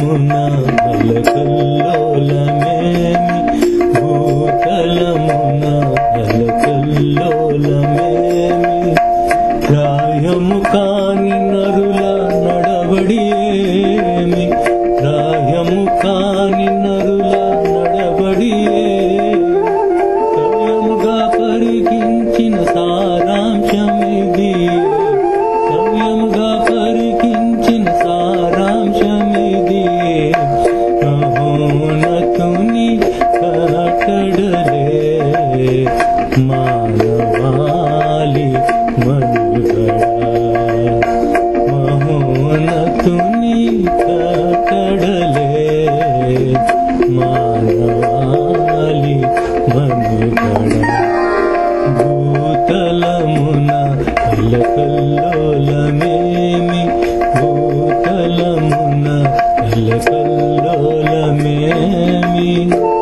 భూతలమున అలకల్లోలమేమి భూతలమున అలకల్లోలమేమి ప్రాయము కాని నరుల నడవడి ఏమి ప్రాయము కాని నరుల నడవడి సవ్యముగా పరికించిన సారాంశమిది సవ్యముగా పరికించిన సారాంశమిది మహోన్నతుని కట్టడలే మానవాళి మనుగడ మహోన్నతుని కట్టడలే మానవాళి మనుగడ భూతలమున అలకల్లోలమేమి భూతలమున అలకల్లోలమేమి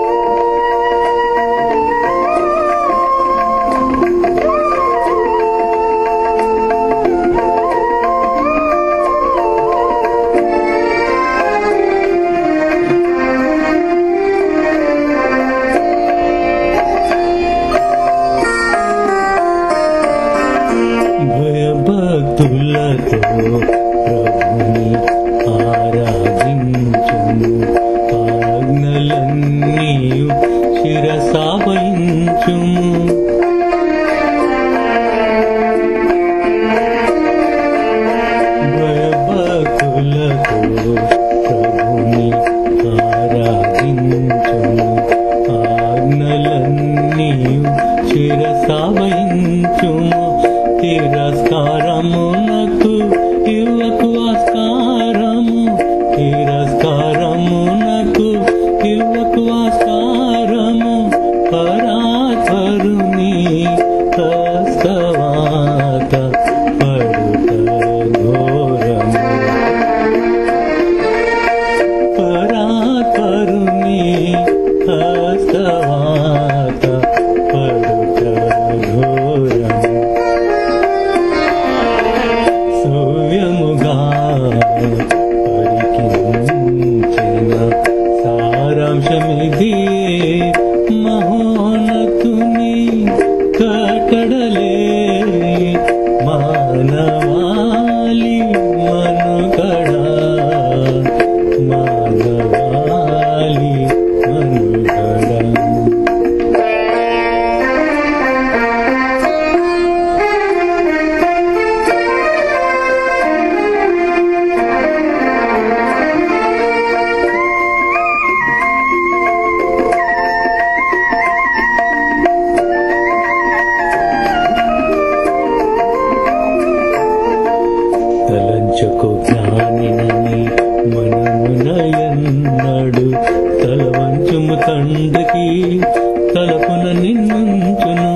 భయభక్తులతో ప్రభుని ఆరాధించుము ఆజ్ఞలన్నీ శిరసావహించుము భయభక్తులతో ప్రభుని ఆరాధించుము ఆజ్ఞలన్నీ శిరసావహించుము తిరస్కారమునకు ఇవ్వకు ఆస్కారము తిరస్కారమునకు ఇవ్వకు ఆస్కారము పరాత్పరుని కస్తవాత పడుత ఘోరము పరాత్పరుని హస్తవాత పడుత ఘోరము సవ్యముగా పరికించిన సారాంశమిది మహోన్నతుని కట్టడలే మానవాళి మనుగడ మానవాళి మనుగడ తలంచుకు జ్ఞానినని మనమునయన్నాడు తల వంచుము తండ్రికి తలపున నిన్నుంచును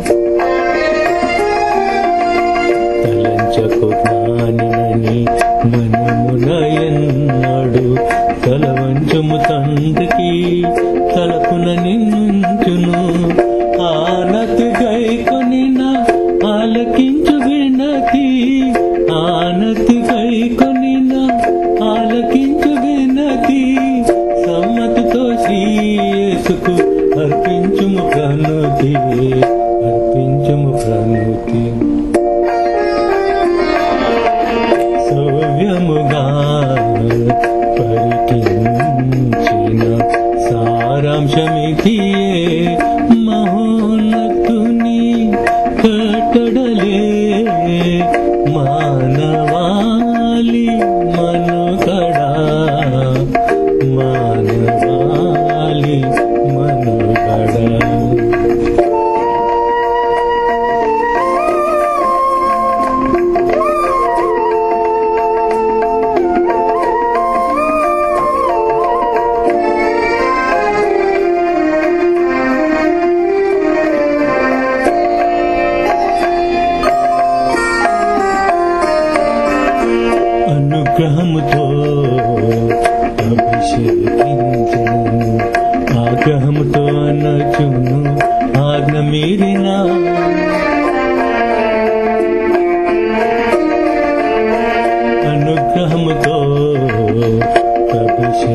తలంచకు జ్ఞానినని మనమునయన్నాడు తల వంచుము తండ్రికి తలపున నిన్నుంచును ఆనతి గైకొనిన ఆలకించు వినతి ఆనతి గైకొనిన ఆలకించు వినతి సమ్మతితో శ్రీయేసుకు అర్పించుము ప్రణుతి అర్పించుము ప్రణుతి సౌవ్యముగా పరికించిన సారాంశమిది మహోన్నతుని కట్టడలే మానవాళి మనుగడ మానవాళి మనుగడ అనుగ్రహముతో అభిషేకించును ఆగ్రహముతో అనచును ఆజ్ఞ మీరిన అనుగ్రహముతో అభిషేకించును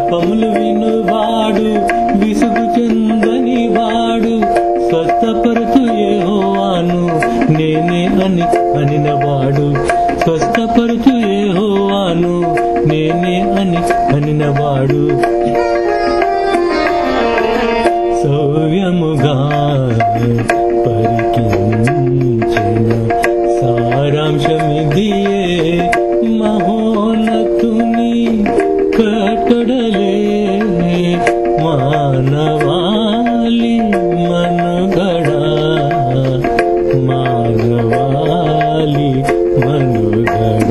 విన్నపములు వినువాడు విసుగు చెందని వాడు స్వస్థపరచు యెహోవాను నేనే అని అనినవాడు స్వస్థపరచు యెహోవాను నేనే అని అనినవాడు సౌవ్యముగా పరికించిన సారాంశమిదియే మహోన్నతుని కట్టడలే మానవాళి మనుగడ మానవాళి మనుగడ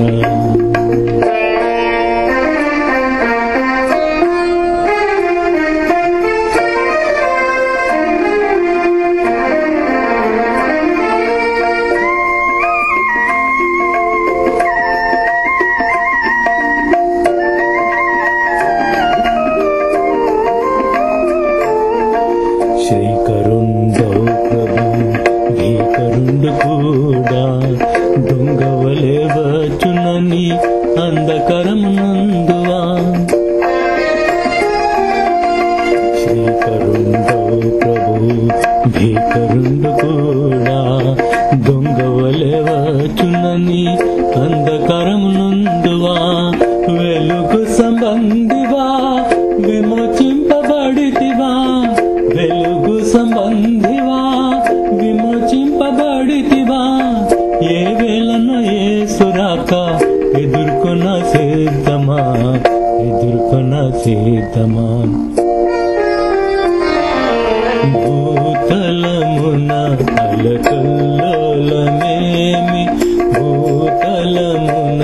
శ్రీకరుండౌ ప్రభు భీకరుండు కూడా దొంగవలే వచ్చునని అంధకరమునందువా శ్రీకరుండౌ ప్రభు భీకరుండు కూడా దొంగవలే వచ్చునని అంధకరమునందువా వెలుగు సంబంధివా విమోచింపబడితివా వెలుగు సంబంధివా విమోచింపబడితివా ఏ వేళను ఏ సురాక ఎదుర్కొన సిద్ధమా ఎదుర్కొన సిద్ధమా భూతలమున అలకల్లోలమేమి భూతలమున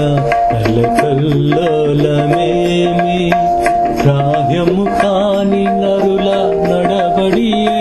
అలకల్లోలమేమి గ్రాహ్యము కాని నరుల నడబడియే